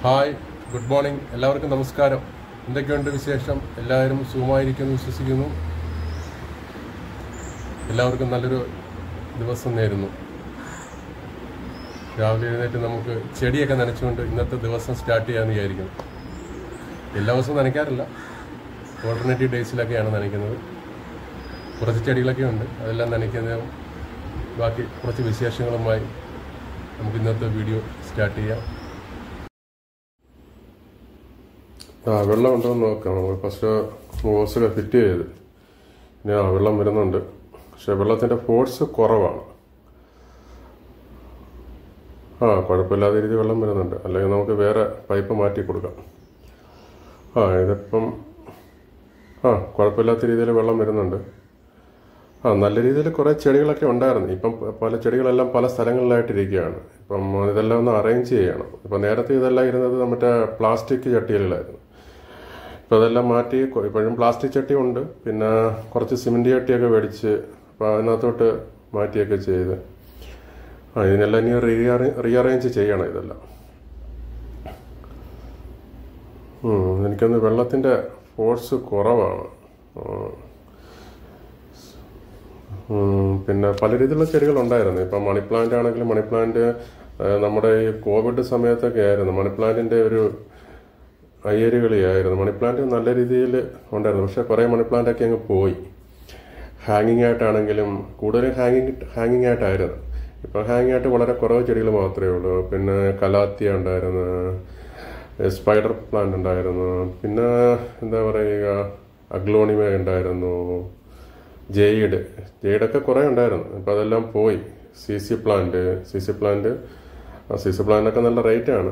Hi good morning എല്ലാവർക്കും നമസ്കാരം എന്തൊക്കെയുണ്ട് വിശേഷം എല്ലാവരും സുഖമായിരിക്കുമെന്ന് വിശ്വസിക്കുന്നു എല്ലാവർക്കും നല്ലൊരു ദിവസം നേരുന്നു രാവിലെ എഴുന്നേറ്റ് നമുക്ക് ചെടിയൊക്കെ നനച്ചുകൊണ്ട് ഇന്നത്തെ ദിവസം സ്റ്റാർട്ട് ചെയ്യാമെന്ന് വിചാരിക്കുന്നു എല്ലാ ദിവസവും നനയ്ക്കാറില്ല ഓൾട്ടർനേറ്റീവ് ഡേയ്സിലൊക്കെയാണ് നനയ്ക്കുന്നത് കുറച്ച് ചെടികളൊക്കെ ഉണ്ട് അതെല്ലാം നനയ്ക്കുന്നതും ബാക്കി കുറച്ച് വിശേഷങ്ങളുമായി നമുക്ക് ഇന്നത്തെ വീഡിയോ സ്റ്റാർട്ട് ചെയ്യാം ആ വെള്ളം ഉണ്ടോ എന്ന് നോക്കാം നമ്മൾ ഫസ്റ്റ് ഓസൊക്കെ ഫിറ്റ് ചെയ്ത് ഇനി ആ വെള്ളം വരുന്നുണ്ട് പക്ഷെ വെള്ളത്തിൻ്റെ ഫോഴ്സ് കുറവാണ് ആ കുഴപ്പമില്ലാത്ത രീതിയിൽ വെള്ളം വരുന്നുണ്ട് അല്ലെങ്കിൽ നമുക്ക് വേറെ പൈപ്പ് മാറ്റി കൊടുക്കാം ആ ഇതിപ്പം ആ കുഴപ്പമില്ലാത്ത രീതിയിൽ വെള്ളം വരുന്നുണ്ട് ആ നല്ല രീതിയിൽ കുറേ ചെടികളൊക്കെ ഉണ്ടായിരുന്നു ഇപ്പം പല ചെടികളെല്ലാം പല സ്ഥലങ്ങളിലായിട്ടിരിക്കുകയാണ് ഇപ്പം ഇതെല്ലാം ഒന്ന് അറേഞ്ച് ചെയ്യണം ഇപ്പം നേരത്തെ ഇതെല്ലാം ഇരുന്നത് മറ്റേ പ്ലാസ്റ്റിക് ചട്ടികളിലായിരുന്നു ഇപ്പം അതെല്ലാം മാറ്റി കൊ- ഇപ്പോഴും പ്ലാസ്റ്റിക് ചട്ടി ഉണ്ട് പിന്നെ കുറച്ച് സിമെൻറ്റ് ചട്ടിയൊക്കെ മേടിച്ച് അപ്പോൾ അതിനകത്തോട്ട് മാറ്റിയൊക്കെ ചെയ്ത് ആ ഇതിനെല്ലാം ഇനി റീഅറേ റീഅറേഞ്ച് ചെയ്യണം ഇതെല്ലാം ഉം, എനിക്കൊന്ന് വെള്ളത്തിൻ്റെ ഫോഴ്സ് കുറവാണ് ആ. ഉം, പിന്നെ പല രീതിയിലുള്ള ചെടികളുണ്ടായിരുന്നു ഇപ്പം മണി പ്ലാന്റ് ആണെങ്കിലും മണി പ്ലാന്റ് ആ, നമ്മുടെ ഈ കോവിഡ് സമയത്തൊക്കെ ആയിരുന്നു മണി പ്ലാന്റിന്റെ ഒരു അയ്യരുകളിയായിരുന്നു മണി പ്ലാന്റ് നല്ല രീതിയിൽ ഉണ്ടായിരുന്നു പക്ഷെ കുറേ മണി പ്ലാന്റ് ഒക്കെ അങ്ങ് പോയി ഹാങ്ങിങ് ആയിട്ടാണെങ്കിലും കൂടുതലും ഹാങ്ങിങ് ഹാങ്ങിങ് ആയിട്ടായിരുന്നു ഇപ്പം ഹാങ്ങിങ് ആയിട്ട് വളരെ കുറവ് ചെടികൾ മാത്രമേ ഉള്ളൂ പിന്നെ കലാത്തിയ ഉണ്ടായിരുന്നു സ്പൈഡർ പ്ലാന്റ് ഉണ്ടായിരുന്നു പിന്നെ എന്താ പറയുക അഗ്ലോണിമ ഉണ്ടായിരുന്നു ജെയ്ഡ് ജെയ്ഡൊക്കെ കുറേ ഉണ്ടായിരുന്നു ഇപ്പം അതെല്ലാം പോയി C C plant C C plant C C പ്ലാന്റൊക്കെ നല്ല റേറ്റാണ്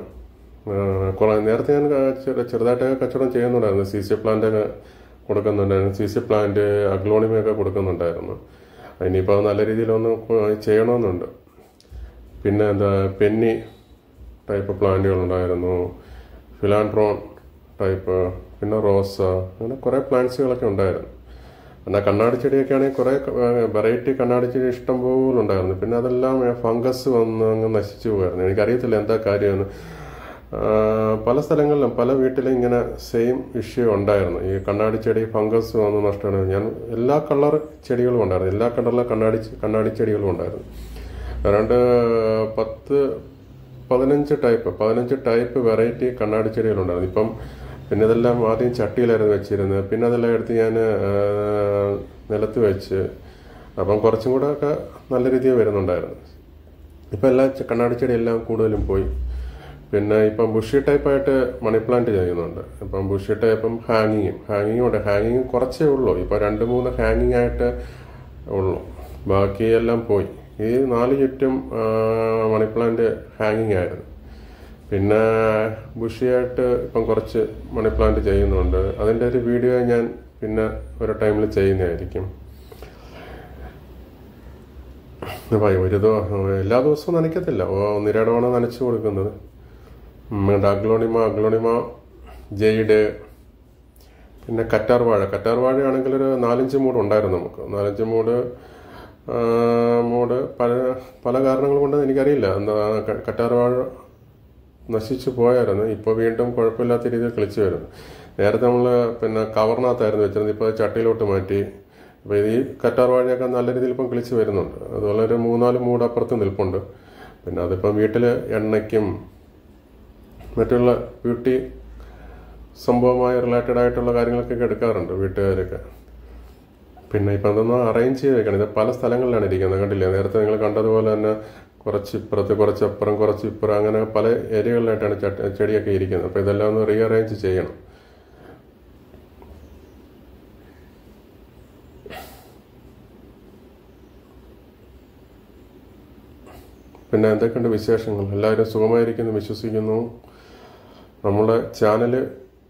കുറേ നേരത്തെ ഞാൻ ക- ചെറു- ചെറുതായിട്ടൊക്കെ കച്ചവടം ചെയ്യുന്നുണ്ടായിരുന്നു സി സി പ്ലാന്റൊക്കെ കൊടുക്കുന്നുണ്ടായിരുന്നു സി സി പ്ലാന്റ് അഗ്ലോണിമയൊക്കെ കൊടുക്കുന്നുണ്ടായിരുന്നു ഇനിയിപ്പോൾ അത് നല്ല രീതിയിലൊന്ന് കൊ- ചെയ്യണമെന്നുണ്ട് പിന്നെ എന്താ പെന്നി ടൈപ്പ് പ്ലാന്റുകളുണ്ടായിരുന്നു ഫിലാൻഡ്രോൺ ടൈപ്പ് പിന്നെ റോസ അങ്ങനെ കുറേ പ്ലാന്റ്സുകളൊക്കെ ഉണ്ടായിരുന്നു പിന്നെ കണ്ണാടി ചെടിയൊക്കെ ആണെങ്കിൽ കുറേ വെറൈറ്റി കണ്ണാടി ചെടി ഇഷ്ടം പോലെ ഉണ്ടായിരുന്നു പിന്നെ അതെല്ലാം ഫംഗസ് വന്ന് അങ്ങ് നശിച്ചു പോയായിരുന്നു എനിക്കറിയത്തില്ല എന്താ കാര്യമെന്ന് ആ, പല സ്ഥലങ്ങളിലും പല വീട്ടിലും ഇങ്ങനെ സെയിം ഇഷ്യൂ ഉണ്ടായിരുന്നു ഈ കണ്ണാടി ചെടി ഫംഗസ് വന്ന് നഷ്ടമാണ് ഞാൻ എല്ലാ കളർ ചെടികളും ഉണ്ടായിരുന്നു എല്ലാ കളറിലെ കണ്ണാടി കണ്ണാടി ചെടികളും ഉണ്ടായിരുന്നു ഏതാണ്ട് പത്ത് പതിനഞ്ച് ടൈപ്പ് പതിനഞ്ച് ടൈപ്പ് വെറൈറ്റി കണ്ണാടി ചെടികളുണ്ടായിരുന്നു ഇപ്പം പിന്നെ ഇതെല്ലാം ആദ്യം ചട്ടിയിലായിരുന്നു വെച്ചിരുന്നത് പിന്നെ അതെല്ലാം എടുത്ത് ഞാൻ നിലത്ത് വെച്ച് അപ്പം കുറച്ചും കൂടെ ഒക്കെ നല്ല രീതിയിൽ വരുന്നുണ്ടായിരുന്നു ഇപ്പം എല്ലാ ചെ- കണ്ണാടി ചെടി എല്ലാം കൂടുതലും പോയി പിന്നെ ഇപ്പം ബുഷി ടൈപ്പായിട്ട് മണി പ്ലാന്റ് ചെയ്യുന്നുണ്ട് ഇപ്പം ബുഷി ടൈപ്പും ഹാങ്ങിങ്ങും ഹാങ്ങിങ്ങും ഉണ്ട് ഹാങ്ങിങ് കുറച്ചേ ഉള്ളൂ ഇപ്പം രണ്ട് മൂന്ന് ഹാങ്ങിങ് ആയിട്ട് ഉള്ളൂ ബാക്കി എല്ലാം പോയി ഈ നാല് ചുറ്റും ആ, മണി പ്ലാന്റ് ഹാങ്ങിങ് ആയിരുന്നു പിന്നെ ബുഷിയായിട്ട് ഇപ്പം കുറച്ച് മണി പ്ലാന്റ് ചെയ്യുന്നുണ്ട് അതിൻ്റെ ഒരു വീഡിയോ ഞാൻ പിന്നെ ഒരു ടൈമിൽ ചെയ്യുന്നതായിരിക്കും അപ്പൊ ഒരു ദിവസം എല്ലാ ദിവസവും നനയ്ക്കത്തില്ല ഓ ഒന്നിരടമാണ് നനച്ചു കൊടുക്കുന്നത് ഉം, ഉണ്ട് അഗ്ലോണിമ അഗ്ലോണിമ ജെയ്ഡ് പിന്നെ കറ്റാർ വാഴ കറ്റാർ വാഴയാണെങ്കിൽ ഒരു നാലഞ്ച് മൂട് ഉണ്ടായിരുന്നു നമുക്ക് നാലഞ്ച് മൂട് ആ, മൂട് പല പല കാരണങ്ങൾ കൊണ്ട് എനിക്കറിയില്ല എന്താ ക- കറ്റാർ വാഴ നശിച്ചു പോയായിരുന്നു ഇപ്പോൾ വീണ്ടും കുഴപ്പമില്ലാത്ത രീതിയിൽ കിളിച്ചു വരുന്നു നേരത്തെ നമ്മൾ പിന്നെ കവറിനകത്തായിരുന്നു വെച്ചിരുന്നത് ഇപ്പോൾ ചട്ടിയിലോട്ട് മാറ്റി അപ്പോൾ ഈ കറ്റാർ വാഴയൊക്കെ നല്ല രീതിയിൽ ഇപ്പം കിളിച്ച് വരുന്നുണ്ട് അതുപോലെ ഒരു മൂന്നാല് മൂട് അപ്പുറത്ത് നിൽപ്പുണ്ട് പിന്നെ അതിപ്പം വീട്ടിൽ എണ്ണയ്ക്കും മറ്റുള്ള ബ്യൂട്ടി സംഭവമായി റിലേറ്റഡ് ആയിട്ടുള്ള കാര്യങ്ങൾക്കൊക്കെ എടുക്കാറുണ്ട് വീട്ടുകാരൊക്കെ പിന്നെ ഇപ്പം അതൊന്ന് അറേഞ്ച് ചെയ്ത് വെക്കണം ഇത് പല സ്ഥലങ്ങളിലാണ് ഇരിക്കുന്നത് കണ്ടില്ലേ നേരത്തെ നിങ്ങൾ കണ്ടതുപോലെ തന്നെ കുറച്ച് ഇപ്പുറത്ത് കുറച്ച് അപ്പുറം കുറച്ച് ഇപ്പുറം അങ്ങനെ പല ഏരിയകളിലായിട്ടാണ് ചട്ട- ചെടിയൊക്കെ ഇരിക്കുന്നത് അപ്പോൾ ഇതെല്ലാം ഒന്ന് റീഅറേഞ്ച് ചെയ്യണം പിന്നെ എന്തൊക്കെയുണ്ട് വിശേഷങ്ങൾ എല്ലാവരും സുഖമായിരിക്കുന്നു വിശ്വസിക്കുന്നു നമ്മുടെ channel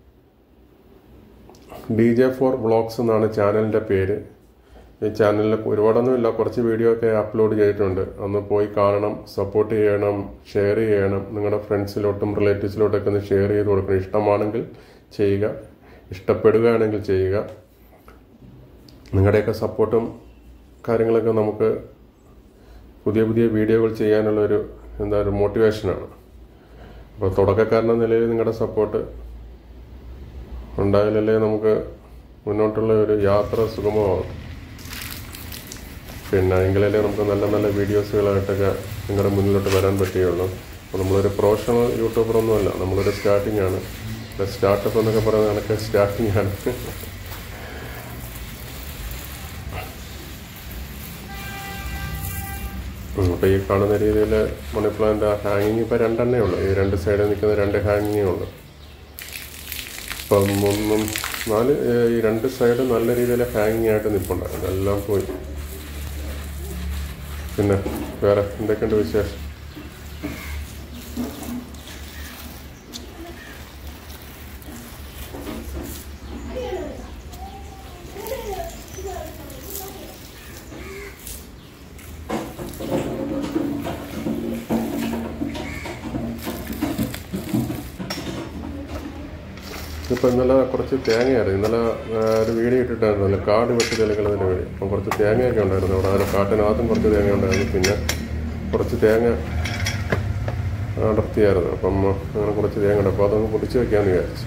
D J four vlogs എന്നാണ് ചാനലിൻ്റെ പേര് ഈ ചാനലിൽ ഒരുപാടൊന്നുമില്ല കുറച്ച് വീഡിയോ ഒക്കെ അപ്ലോഡ് ചെയ്തിട്ടുണ്ട് ഒന്ന് പോയി കാണണം സപ്പോർട്ട് ചെയ്യണം ഷെയർ ചെയ്യണം നിങ്ങളുടെ ഫ്രണ്ട്സിലോട്ടും റിലേറ്റീവ്സിലോട്ടൊക്കെ ഒന്ന് ഷെയർ ചെയ്ത് കൊടുക്കണം ഇഷ്ടമാണെങ്കിൽ ചെയ്യുക ഇഷ്ടപ്പെടുകയാണെങ്കിൽ ചെയ്യുക നിങ്ങളുടെയൊക്കെ സപ്പോർട്ടും കാര്യങ്ങളൊക്കെ നമുക്ക് പുതിയ പുതിയ വീഡിയോകൾ ചെയ്യാനുള്ള ഒരു എന്താ ഒരു മോട്ടിവേഷനാണ് അപ്പോൾ തുടക്കക്കാരൻ്റെ നിലയിൽ നിങ്ങളുടെ സപ്പോർട്ട് ഉണ്ടായാലല്ലേ നമുക്ക് മുന്നോട്ടുള്ള ഒരു യാത്ര സുഗമമാകും പിന്നെ എങ്കിലല്ലേ നമുക്ക് നല്ല നല്ല വീഡിയോസുകളായിട്ടൊക്കെ നിങ്ങളുടെ മുന്നിലോട്ട് വരാൻ പറ്റുകയുള്ളൂ അപ്പോൾ നമ്മളൊരു പ്രൊഫഷണൽ യൂട്യൂബർ ഒന്നുമല്ല നമ്മളൊരു സ്റ്റാർട്ടിംഗ് ആണ് സ്റ്റാർട്ടപ്പ് എന്നൊക്കെ പറയുന്നത് കണക്ക് സ്റ്റാർട്ടിംഗ് ആണ് അപ്പോൾ ഈ കാണുന്ന രീതിയിൽ മണി പ്ലാന്റ് ഹാങ്ങിങ് ഇപ്പോൾ രണ്ടെണ്ണേ ഉള്ളൂ ഈ രണ്ട് സൈഡിൽ നിൽക്കുന്ന രണ്ട് ഹാങ്ങിങ്ങേ ഉള്ളൂ ഇപ്പം ഒന്നും നാല് ഏഹ്, ഈ രണ്ട് സൈഡ് നല്ല രീതിയിൽ ഹാങ്ങിങ് ആയിട്ട് നിൽപ്പുണ്ടായിരുന്നു എല്ലാം പോയി പിന്നെ വേറെ എന്തൊക്കെയുണ്ട് വിശേഷം ഇപ്പം ഇന്നലെ കുറച്ച് തേങ്ങയായിരുന്നു ഇന്നലെ ആ, ഒരു വീഡിയോ ഇട്ടിട്ടായിരുന്നല്ലോ കാട് വെട്ടി തെളിക്കുന്നതിൻ്റെ വീഡിയോ അപ്പം കുറച്ച് തേങ്ങയൊക്കെ ഉണ്ടായിരുന്നു അവിടെ ആ കാട്ടിനകത്തും കുറച്ച് തേങ്ങ ഉണ്ടായിരുന്നു പിന്നെ കുറച്ച് തേങ്ങ അടർത്തിയായിരുന്നു അപ്പം അങ്ങനെ കുറച്ച് തേങ്ങ ഉണ്ട് അപ്പോൾ അതൊന്ന് പൊടിച്ച് വെക്കാമെന്ന് വിചാരിച്ചു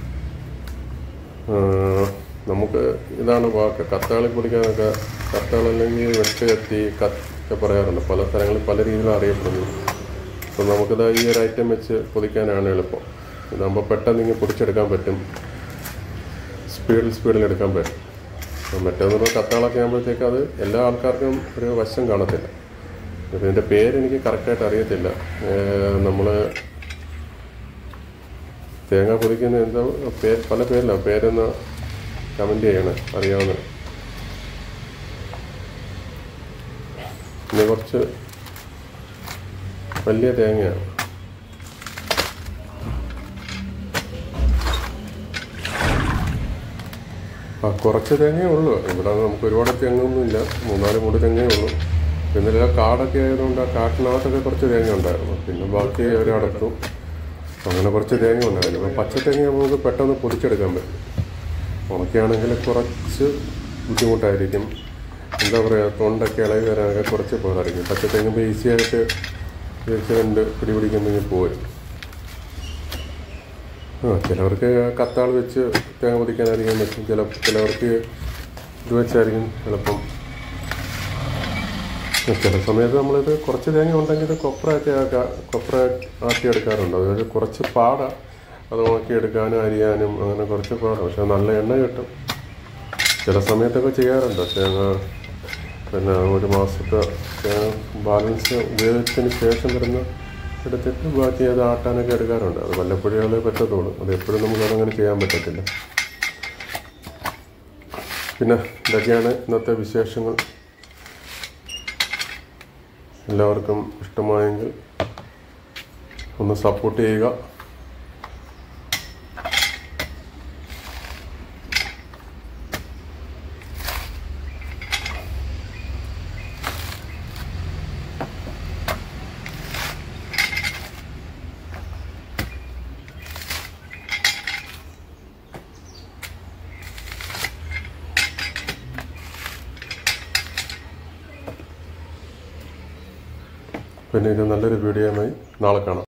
ആ, നമുക്ക് ഇതാണ് വാക്ക് കത്താളി പൊടിക്കാനൊക്കെ കത്താളല്ലെങ്കിൽ വെട്ട് കത്തി കത്തി പറയാറുണ്ട് പല സ്ഥലങ്ങളിൽ പല രീതിയിലും അറിയപ്പെടുന്നു അപ്പോൾ നമുക്കിത് ഈ ഒരു ഐറ്റം വെച്ച് പൊതിക്കാനാണ് എളുപ്പം ഇതാകുമ്പോൾ പെട്ടെന്ന് ഇങ്ങനെ പൊടിച്ചെടുക്കാൻ പറ്റും സ്പീഡിൽ സ്പീഡിൽ എടുക്കാൻ പറ്റും അപ്പോൾ മറ്റേന്ന് പറഞ്ഞാൽ കത്താളൊക്കെ ആകുമ്പോഴത്തേക്ക് അത് എല്ലാ ആൾക്കാർക്കും ഒരു വശം കാണത്തില്ല അപ്പോൾ ഇതിൻ്റെ പേര് എനിക്ക് കറക്റ്റായിട്ട് അറിയത്തില്ല നമ്മൾ തേങ്ങ പൊതിക്കുന്ന എന്താ പേ പല പേരിലാണ് പേരൊന്ന് കമൻറ്റ് ചെയ്യണം അറിയാവുന്ന പിന്നെ കുറച്ച് വലിയ തേങ്ങയാണ് ആ കുറച്ച് തേങ്ങയേ ഉള്ളൂ ഇവിടെ നമുക്ക് ഒരുപാട് തെങ്ങൊന്നുമില്ല മൂന്നാല് മൂട് തെങ്ങയേ ഉള്ളൂ പിന്നെ ഇതിലെ കാടൊക്കെ ആയതുകൊണ്ട് ആ കാട്ടിനകത്തൊക്കെ കുറച്ച് തേങ്ങ ഉണ്ടായിരുന്നു പിന്നെ ബാക്കി ഒരടക്കും അങ്ങനെ കുറച്ച് തേങ്ങ ഉണ്ടായിരുന്നു അപ്പം പച്ച തേങ്ങ നമുക്ക് പെട്ടെന്ന് പൊടിച്ചെടുക്കാൻ പറ്റും ഉണക്കുകയാണെങ്കിൽ കുറച്ച് ബുദ്ധിമുട്ടായിരിക്കും എന്താ പറയുക തൊണ്ടൊക്കെ ഇളകി വരാനൊക്കെ കുറച്ച് പോകാറായിരിക്കും പച്ച തേങ്ങുമ്പോൾ ഈസി ആയിട്ട് തിരിച്ച് രണ്ട് പിടി പിടിക്കുന്നെങ്കിൽ പോയി ആ ചിലവർക്ക് കത്താൾ വെച്ച് തേങ്ങ പൊതിക്കാനായിരിക്കും പറ്റും ചില ചിലവർക്ക് ഇത് വെച്ചായിരിക്കും എളുപ്പം ചില സമയത്ത് നമ്മളിത് കുറച്ച് തേങ്ങ ഉണ്ടെങ്കിൽ ഇത് കൊപ്രയൊക്കെ ആക്കാ കൊപ്ര ആട്ടിയെടുക്കാറുണ്ട് അതായത് കുറച്ച് പാട അത് ഉണക്കിയെടുക്കാനും അരിയാനും അങ്ങനെ കുറച്ച് പാടാണ് പക്ഷെ നല്ല എണ്ണ കിട്ടും ചില സമയത്തൊക്കെ ചെയ്യാറുണ്ട് തേങ്ങ പിന്നെ ഒരു മാസത്തെ തേങ്ങ ബാലൻസ് ഉപയോഗിച്ചതിന് ശേഷം വരുന്ന എടുത്തിട്ട് ബാക്കി അത് ആട്ടാനൊക്കെ എടുക്കാറുണ്ട് അത് വല്ലപ്പോഴേ അത് പറ്റത്തുള്ളൂ അത് എപ്പോഴും നമുക്ക് അതങ്ങനെ ചെയ്യാൻ പറ്റത്തില്ല പിന്നെ ഇതൊക്കെയാണ് ഇന്നത്തെ വിശേഷങ്ങൾ എല്ലാവർക്കും ഇഷ്ടമായെങ്കിൽ ഒന്ന് സപ്പോർട്ട് ചെയ്യുക പിന്നെ ഇത് നല്ലൊരു വീഡിയോയുമായി നാളെ കാണാം